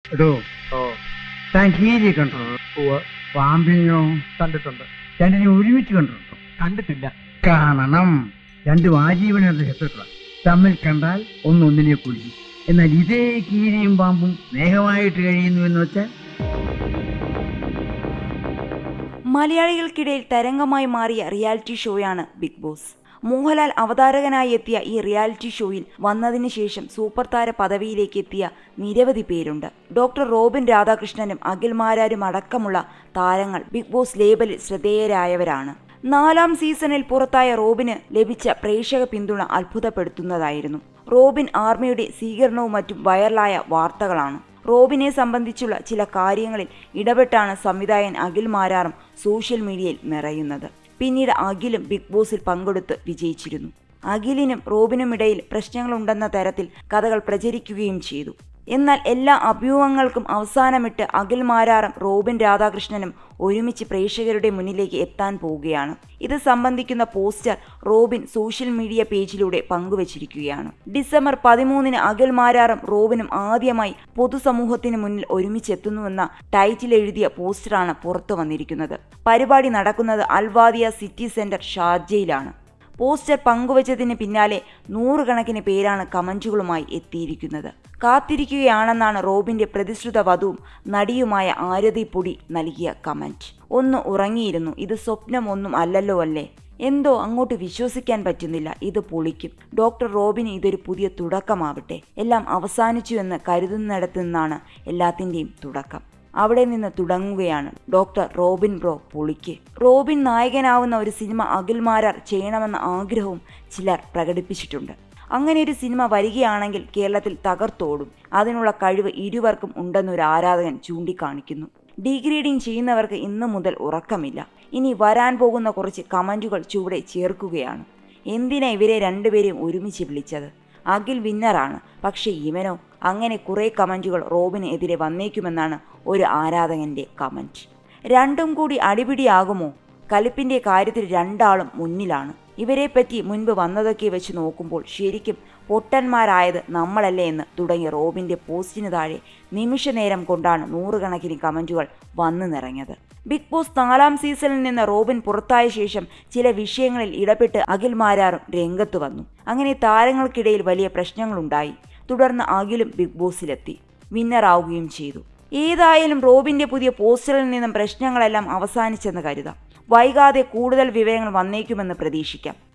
എടോ ഓ താൻ കീരി കണ്ടോ ഉവ്വ് പാമ്പിനോ കണ്ടിട്ടുണ്ട് രണ്ടിനെ ഒരുമിച്ച് കണ്ടിട്ടുണ്ടോ കണ്ടിട്ടില്ല കാണണം രണ്ടും ആജീവനുള്ള ശത്രുക്കളാണ് തമ്മിൽ കണ്ടാൽ ഒന്നൊന്നിനെ കുടിക്കും എന്നാൽ ഇതേ കീരിയും പാമ്പും സ്നേഹമായിട്ട് കഴിയുന്നു എന്ന് വെച്ചാൽ മലയാളികൾക്കിടയിൽ തരംഗമായി മാറിയ റിയാലിറ്റി ഷോയാണ് ബിഗ് ബോസ് മോഹൻലാൽ അവതാരകനായി എത്തിയ ഈ റിയാലിറ്റി ഷോയിൽ വന്നതിന് ശേഷം സൂപ്പർ താര പദവിയിലേക്ക് എത്തിയ നിരവധി പേരുണ്ട് ഡോക്ടർ റോബിൻ രാധാകൃഷ്ണനും അഖിൽ മാരാരും അടക്കമുള്ള താരങ്ങൾ ബിഗ് ബോസ് ലേബലിൽ ശ്രദ്ധേയരായവരാണ് നാലാം സീസണിൽ പുറത്തായ റോബിന് ലഭിച്ച പ്രേക്ഷക പിന്തുണ അത്ഭുതപ്പെടുത്തുന്നതായിരുന്നു റോബിൻ ആർമിയുടെ സ്വീകരണവും മറ്റും വൈറലായ വാർത്തകളാണ് റോബിനെ സംബന്ധിച്ചുള്ള ചില കാര്യങ്ങളിൽ ഇടപെട്ടാണ് സംവിധായകൻ അഖിൽ മാരാറും സോഷ്യൽ മീഡിയയിൽ നിറയുന്നത് പിന്നീട് അഖിലും ബിഗ് ബോസിൽ പങ്കെടുത്ത് വിജയിച്ചിരുന്നു അഖിലിനും റോബിനും ഇടയിൽ പ്രശ്നങ്ങളുണ്ടെന്ന തരത്തിൽ കഥകൾ പ്രചരിക്കുകയും ചെയ്തു എന്നാൽ എല്ലാ അഭ്യൂഹങ്ങൾക്കും അവസാനമിട്ട് അഖിൽ മാരാറും റോബിൻ രാധാകൃഷ്ണനും ഒരുമിച്ച് പ്രേക്ഷകരുടെ മുന്നിലേക്ക് എത്താൻ പോവുകയാണ് ഇത് സംബന്ധിക്കുന്ന പോസ്റ്റർ റോബിൻ സോഷ്യൽ മീഡിയ പേജിലൂടെ പങ്കുവച്ചിരിക്കുകയാണ് ഡിസംബർ പതിമൂന്നിന് അഖിൽ മാരാറും റോബിനും ആദ്യമായി പൊതുസമൂഹത്തിന് മുന്നിൽ ഒരുമിച്ചെത്തുന്നുവെന്ന ടൈറ്റിൽ എഴുതിയ പോസ്റ്ററാണ് പുറത്തു വന്നിരിക്കുന്നത് പരിപാടി നടക്കുന്നത് അൽവാദിയ സിറ്റി സെന്റർ ഷാർജയിലാണ് പോസ്റ്റർ പങ്കുവച്ചതിന് പിന്നാലെ നൂറുകണക്കിന് പേരാണ് കമന്റുകളുമായി എത്തിയിരിക്കുന്നത് കാത്തിരിക്കുകയാണെന്നാണ് റോബിന്റെ പ്രതിശ്രുത വധുവും നടിയുമായ ആരതി പൊടി നൽകിയ കമന്റ് ഒന്ന് ഉറങ്ങിയിരുന്നു ഇത് സ്വപ്നം ഒന്നും അല്ലല്ലോ അല്ലേ എന്തോ അങ്ങോട്ട് വിശ്വസിക്കാൻ പറ്റുന്നില്ല ഇത് പൊളിക്കും ഡോക്ടർ റോബിന് ഇതൊരു പുതിയ തുടക്കമാവട്ടെ എല്ലാം അവസാനിച്ചു എന്ന് കരുതുന്നിടത്തു നിന്നാണ് എല്ലാത്തിൻ്റെയും തുടക്കം അവിടെ നിന്ന് തുടങ്ങുകയാണ് ഡോക്ടർ റോബിൻ ബ്രോ പൊളിക്ക് റോബിൻ നായകനാവുന്ന ഒരു സിനിമ അഖിൽമാരാർ ചെയ്യണമെന്ന ആഗ്രഹവും ചിലർ പ്രകടിപ്പിച്ചിട്ടുണ്ട് അങ്ങനെ ഒരു സിനിമ വരികയാണെങ്കിൽ കേരളത്തിൽ തകർത്തോടും അതിനുള്ള കഴിവ് ഇരുവർക്കും ഉണ്ടെന്നൊരു ആരാധകൻ ചൂണ്ടിക്കാണിക്കുന്നു ഡീഗ്രേഡിംഗ് ചെയ്യുന്നവർക്ക് ഇന്നു മുതൽ ഉറക്കമില്ല ഇനി വരാൻ പോകുന്ന കുറച്ച് കമൻറ്റുകൾ ചുവടെ ചേർക്കുകയാണ് എന്തിനാ ഇവരെ രണ്ടുപേരെയും ഒരുമിച്ച് വിളിച്ചത് അഖിൽ വിന്നറാണ് പക്ഷേ ഇവനോ അങ്ങനെ കുറേ കമൻറ്റുകൾ റോബിന് എതിരെ വന്നേക്കുമെന്നാണ് ഒരു ആരാധകന്റെ കമൻറ്റ് രണ്ടും കൂടി അടിപിടിയാകുമോ കലിപ്പിന്റെ കാര്യത്തിൽ രണ്ടാളും മുന്നിലാണ് ഇവരെപ്പറ്റി മുൻപ് വന്നതൊക്കെ വെച്ച് നോക്കുമ്പോൾ ശരിക്കും പൊട്ടന്മാരായത് നമ്മളല്ലേ എന്ന് തുടങ്ങി റോബിന്റെ പോസ്റ്റിന് താഴെ നിമിഷ നേരം കൊണ്ടാണ് നൂറുകണക്കിന് കമൻറ്റുകൾ വന്നു നിറഞ്ഞത് ബിഗ് ബോസ് നാലാം സീസണിൽ നിന്ന് റോബിൻ പുറത്തായ ശേഷം ചില വിഷയങ്ങളിൽ ഇടപെട്ട് അഖിൽ മാരാറും രംഗത്ത് വന്നു അങ്ങനെ താരങ്ങൾക്കിടയിൽ വലിയ പ്രശ്നങ്ങളുണ്ടായി തുടർന്ന് അഖിലും ബിഗ് ബോസിലെത്തി വിന്നറാവുകയും ചെയ്തു ഏതായാലും റോബിന്റെ പുതിയ പോസ്റ്ററിൽ നിന്നും പ്രശ്നങ്ങളെല്ലാം അവസാനിച്ചെന്ന് കരുതാം വൈകാതെ കൂടുതൽ വിവരങ്ങൾ വന്നേക്കുമെന്ന് പ്രതീക്ഷിക്കാം